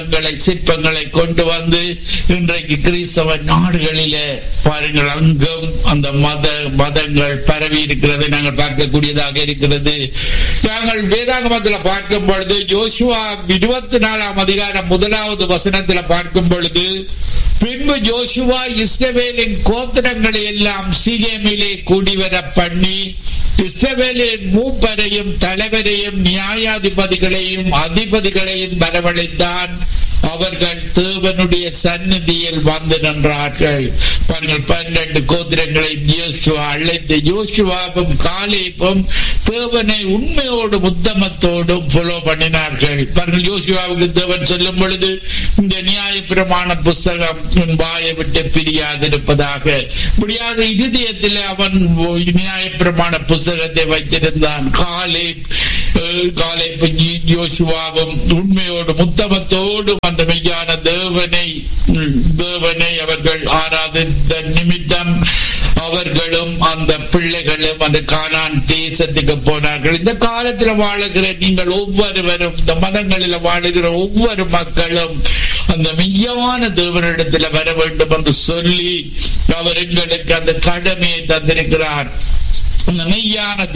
சிற்பங்களை சிற்பங்களை கொண்டு வந்து இன்றைக்கு கிறிஸ்தவ நாடுகளிலே பாருங்கள் அங்கும் அந்த மத மதங்கள் பரவி இருக்கிறதை நாங்கள் பார்க்கக்கூடியதாக இருக்கிறது நாங்கள் வேதாகமத்தில் பார்க்கும் பொழுது ஜோசுவா இருபத்தி நாலாம் அதிகாரம் முதலாவது வசனத்தில் பார்க்கும் பொழுது பின்பு ஜோசுவா இஸ்ரவேலின் கோத்திரங்களை எல்லாம் சீகேமிலே கூடிவர பண்ணி இஸ்ரவேலின் மூப்பரையும் தலைவரையும் நியாயாதிபதிகளையும் அதிபதிகளையும் வரவழைத்தான் அவர்கள் தேவனுடைய சந்நிதியில் வந்து நின்றார்கள் பாருங்கள் பன்னெண்டு கோத்திரங்களை யோசுவா அழைத்து யோசுவாவும் காலேப்பும் தேவனை உண்மையோடு உத்தமத்தோடும் புலோ பண்ணினார்கள் பாருங்கள் யோசுவாவுக்கு தேவன் சொல்லும் பொழுது இந்த நியாய பிரமாண புஸ்தகம் உன் வாயை விட்டு பிரியாதிருப்பதாக முடியாத இருதயத்தில் அவன் நியாய பிரமாண புஸ்தகத்தை வைத்திருந்தான் காலை காலை யோசுவாவும் உண்மையோடு முத்தமத்தோடும் அந்த மெய்யான தேவனை தேவனை அவர்கள் ஆராதித்த நிமித்தம் அவர்களும் அந்த பிள்ளைகளும் அந்த கானான் தேசத்துக்கு போனார்கள் இந்த காலத்தில் வாழுகிற நீங்கள் ஒவ்வொருவரும் இந்த மதங்களில் வாழுகிற ஒவ்வொரு மக்களும் அந்த மெய்யான தேவனிடத்தில் வர வேண்டும் என்று சொல்லி அவர் எங்களுக்கு அந்த கடமையை தந்திருக்கிறார் அந்த மெய்யான